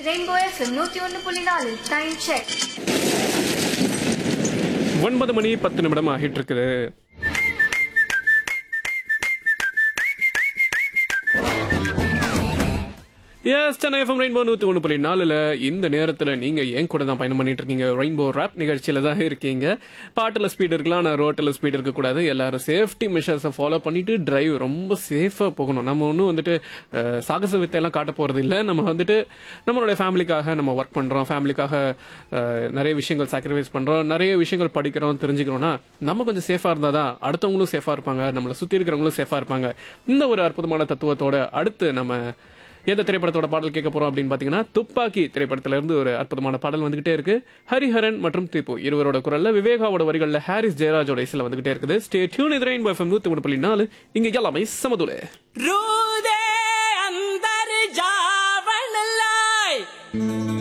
rainbow FM நூத்தி ஒன்னு புள்ளி நாலு டைம் செக் ஒன்பது மணி பத்து நிமிடம் ஆகிட்டு இருக்குது எஸ் சென்னை எஃப்எம் ரெயின்போ நூற்றி ஒன்று புள்ளி நாலில் இந்த நேரத்தில் நீங்கள் என் கூட தான் பயணம் பண்ணிட்டு இருக்கீங்க ரெயின்போ ரேப் நிகழ்ச்சியில் தான் இருக்கீங்க பாட்டில் ஸ்பீட் இருக்கலாம் ஆனால் ரோட்டில் ஸ்பீட் இருக்கக்கூடாது எல்லாரும் சேஃப்டி மெஷர்ஸை ஃபாலோ பண்ணிட்டு டிரைவ் ரொம்ப சேஃபாக போகணும் நம்ம ஒன்றும் வந்துட்டு அஹ், சாகச வித்தையெல்லாம் காட்ட போகிறது இல்லை நம்ம வந்துட்டு நம்மளுடைய ஃபேமிலிக்காக நம்ம ஒர்க் பண்ணுறோம் ஃபேமிலிக்காக அஹ், நிறைய விஷயங்கள் சாக்ரிஃபைஸ் பண்ணுறோம் நிறைய விஷயங்கள் படிக்கிறோம் தெரிஞ்சுக்கிறோம்னா நம்ம கொஞ்சம் சேஃபாக இருந்தால் தான் அடுத்தவங்களும் சேஃபாக இருப்பாங்க நம்மளை சுற்றி இருக்கிறவங்களும் சேஃபாக இருப்பாங்க இந்த ஒரு அற்புதமான தத்துவத்தோட அடுத்து நம்ம எந்த திரைப்படத்தோட பாடல் கேட்க போறோம் அப்படின்னு பாத்தீங்கன்னா துப்பாக்கி திரைப்படத்துல இருந்து ஒரு அற்புதமான பாடல் வந்துகிட்டே இருக்கு ஹரிஹரன் மற்றும் திப்பு இருவரோட குரல்ல விவேகாவோட வரிகள்ல ஹாரிஸ் ஜெயராஜோட இசையில வந்துகிட்டே இருக்குது ஸ்டே டியூன் இது ரெயின் எஃப்எம் நூத்தி மூணு புள்ளி நாலு இங்க எல்லாமே சமதுல रू दे अंदर जावन लाए